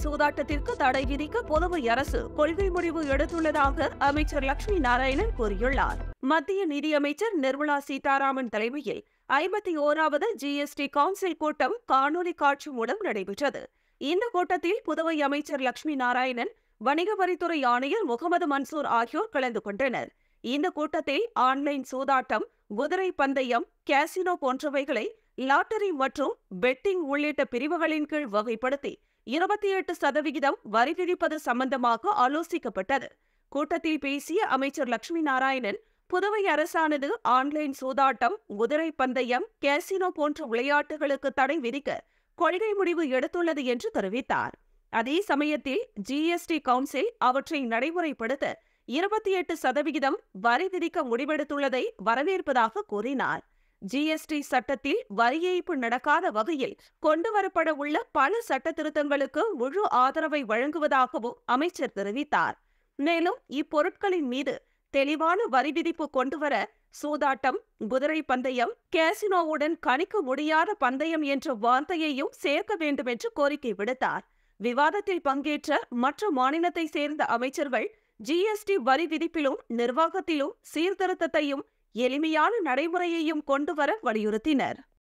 சூதாட்டத்திற்கு தடை விதிக்க புதுவை அரசு கொள்கை முடிவு எடுத்துள்ளதாக அமைச்சர் லட்சுமி நாராயணன் கூறியுள்ளார் மத்திய நிதியமைச்சர் நிர்மலா சீதாராமன் தலைமையில் ஐம்பத்தி ஓராவது ஜிஎஸ்டி கவுன்சில் கூட்டம் காணொலி காட்சி மூலம் நடைபெற்றது இந்த கூட்டத்தில் புதுவை அமைச்சர் லட்சுமி நாராயணன் வணிக வரித்துறை ஆணையர் முகமது மன்சூர் ஆகியோர் கலந்து கொண்டனர் இந்த கூட்டத்தில் ஆன்லைன் சூதாட்டம் குதிரை பந்தயம் கேசினோ போன்றவைகளை லாட்டரி மற்றும் பெட்டிங் உள்ளிட்ட பிரிவுகளின் கீழ் வகைப்படுத்தி இருபத்தி எட்டு சதவிகிதம் வரி விதிப்பது சம்பந்தமாக ஆலோசிக்கப்பட்டது கூட்டத்தில் பேசிய அமைச்சர் லட்சுமி நாராயணன் புதுவை அரசானது ஆன்லைன் சூதாட்டம் குதிரை பந்தயம் கேசினோ போன்ற விளையாட்டுகளுக்கு தடை விதிக்க கொள்கை முடிவு எடுத்துள்ளது என்று தெரிவித்தார் அதே சமயத்தில் ஜிஎஸ்டி கவுன்சில் அவற்றை நடைமுறைப்படுத்த இருபத்தி எட்டு சதவிகிதம் வரி விதிக்க முடிவெடுத்துள்ளதை வரவேற்பதாக கூறினார் ஜிஎஸ்டி சட்டத்தில் வரி ஏய்ப்பு நடக்காத வகையில் கொண்டுவரப்பட உள்ள பல சட்ட திருத்தங்களுக்கு முழு ஆதரவை வழங்குவதாகவும் அமைச்சர் தெரிவித்தார் மேலும் இப்பொருட்களின் மீது தெளிவான வரி விதிப்பு கொண்டுவர சூதாட்டம் குதிரை பந்தயம் கேசினோவுடன் கணிக்க முடியாத பந்தயம் என்ற வார்த்தையையும் சேர்க்க வேண்டும் என்று கோரிக்கை விடுத்தார் விவாதத்தில் பங்கேற்ற மற்ற மாநிலத்தை சேர்ந்த அமைச்சர்கள் ஜிஎஸ்டி வரி விதிப்பிலும் நிர்வாகத்திலும் சீர்திருத்தத்தையும் எளிமையான நடைமுறையையும் கொண்டுவர வலியுறுத்தினர்